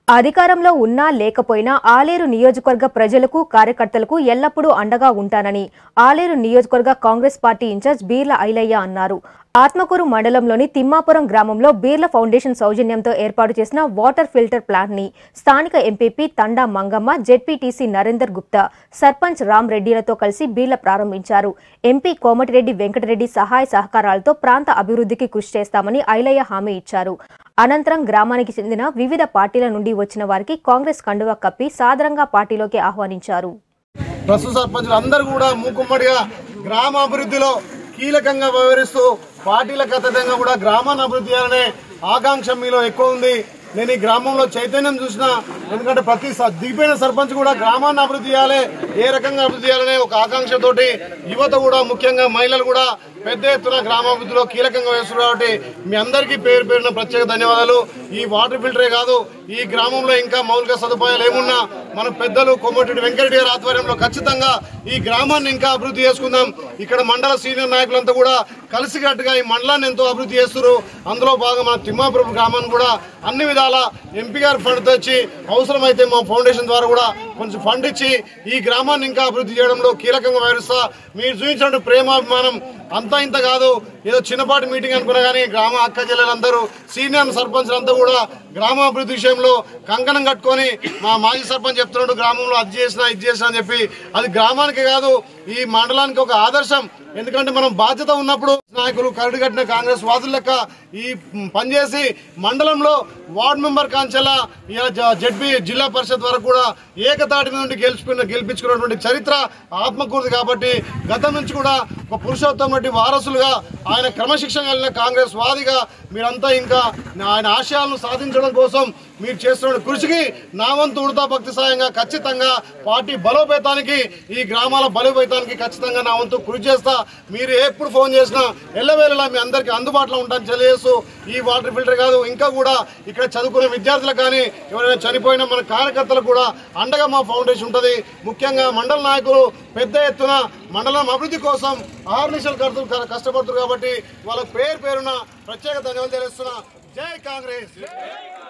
అధికారంలో ఉన్నా లేకపోయినా ఆలేరు నియోజకవర్గ ప్రజలకు కార్యకర్తలకు ఎల్లప్పుడూ అండగా ఉంటానని ఆలేరు నియోజకవర్గ కాంగ్రెస్ పార్టీ ఇన్ఛార్జ్ బీర్ల ఐలయ్య అన్నారు ఆత్మకూరు మండలంలోని తిమ్మాపురం గ్రామంలో బీర్ల ఫౌండేషన్ సౌజన్యంతో ఏర్పాటు చేసిన వాటర్ ఫిల్టర్ ప్లాంట్ ని స్థానిక ఎంపీపీ తండా మంగమ్మ జెడ్పీటీసీ నరేందర్ గుప్తా సర్పంచ్ రామ్ రెడ్డిలతో కలిసి బీర్ల ప్రారంభించారు ఎంపీ కోమటిరెడ్డి వెంకటరెడ్డి సహాయ సహకారాలతో ప్రాంత అభివృద్ధికి కృషి చేస్తామని ఐలయ్య హామీ ఇచ్చారు అనంతరం గ్రామానికి చెందిన వివిధ పార్టీల నుండి వచ్చిన వారికి కాంగ్రెస్ కండువా కప్పి సాదరంగా పార్టీలోకి ఆహ్వానించారు ప్రస్తుత సర్పంచులు అందరూ కూడా మూకుమ్మడిగా గ్రామ అభివృద్ధిలో కీలకంగా వ్యవహరిస్తూ పార్టీలకు అతీతంగా కూడా గ్రామాన్ని అభివృద్ధి చేయాలనే ఆకాంక్ష మీలో ఎక్కువ ఉంది నేను ఈ గ్రామంలో చైతన్యం చూసిన ఎందుకంటే ప్రతి స- దిగిపోయిన సర్పంచ్ కూడా గ్రామాన్ని అభివృద్ధి చేయాలి ఏ రకంగా అభివృద్ధి చేయాలనే ఒక ఆకాంక్షతోటి యువత కూడా ముఖ్యంగా మహిళలు కూడా పెద్ద ఎత్తున గ్రామాభివృద్ధిలో కీలకంగా వేస్తున్నారు కాబట్టి మీ అందరికీ పేరు పేరున ప్రత్యేక ధన్యవాదాలు ఈ వాటర్ ఫిల్టరే కాదు ఈ గ్రామంలో ఇంకా మౌలిక సదుపాయాలు ఏమున్నా మన పెద్దలు కొమ్మటిరెడ్డి వెంకటరెడ్డి గారి ఆధ్వర్యంలో ఖచ్చితంగా ఈ గ్రామాన్ని ఇంకా అభివృద్ధి చేసుకుందాం ఇక్కడ మండల సీనియర్ నాయకులంతా కూడా కలిసికట్టుగా ఈ మండలాన్ని ఎంతో అభివృద్ధి చేస్తున్నారు అందులో భాగంగా మన తిమ్మాపురం గ్రామాన్ని కూడా అన్ని విధాల ఎంపీ గారు ఫండ్ తెచ్చి అవసరమైతే మా ఫౌండేషన్ ద్వారా కూడా కొంచెం ఫండ్ ఇచ్చి ఈ గ్రామాన్ని ఇంకా అభివృద్ధి చేయడంలో కీలకంగా వ్యవహరిస్తా మీరు చూపించిన ప్రేమాభిమానం అంతా ఇంత కాదు ఏదో చిన్నపాటి మీటింగ్ అనుకున్నా కానీ గ్రామ అక్క చెల్లెలందరూ సీనియర్ సర్పంచ్లు అంతా కూడా గ్రామాభివృద్ధి విషయంలో కంకణం కట్టుకొని మా మాజీ సర్పంచ్ చెప్తున్నాడు గ్రామంలో అది చేసినా ఇది చేసినా అని చెప్పి అది గ్రామానికి కాదు ఈ మండలానికి ఒక ఆదర్శం ఎందుకంటే మనం బాధ్యత ఉన్నప్పుడు నాయకులు కరడు కట్టిన కాంగ్రెస్ వాదుల లెక్క ఈ పనిచేసి మండలంలో వార్డు మెంబర్ కాంచెలా ఇలా జడ్పీ జిల్లా పరిషత్ వరకు కూడా ఏకతాటి మీద నుండి గెలుచుకున్న గెలిపించుకున్నటువంటి చరిత్ర ఆత్మకూరుది కాబట్టి గతం నుంచి కూడా ఒక పురుషోత్తం రెడ్డి వారసులుగా ఆయన క్రమశిక్షణ కలిగిన కాంగ్రెస్ వాదిగా మీరంతా ఇంకా ఆయన ఆశయాలను సాధించడం కోసం మీరు చేస్తున్న కృషికి నా వంతు ఉడతా భక్తి సాయంగా ఖచ్చితంగా పార్టీ బలోపేతానికి ఈ గ్రామాల బలోపేతానికి ఖచ్చితంగా నా వంతు కృషి చేస్తా మీరు ఎప్పుడు ఫోన్ చేసినా ఎల్లవేళలా మీ అందరికీ అందుబాటులో ఉంటాను తెలియజేస్తూ ఈ వాటర్ ఫిల్టర్ కాదు ఇంకా కూడా ఇక్కడ చదువుకునే విద్యార్థులకు కానీ ఎవరైనా చనిపోయిన మన కార్యకర్తలకు కూడా అండగా మా ఫౌండేషన్ ఉంటుంది ముఖ్యంగా మండల నాయకులు పెద్ద ఎత్తున మండలం అభివృద్ధి కోసం ఆర్నిషల్ కడుతూ కష్టపడుతున్నారు కాబట్టి వాళ్ళ పేరు పేరున ప్రత్యేక ధన్యవాదాలు తెలుస్తున్నా జై కాంగ్రెస్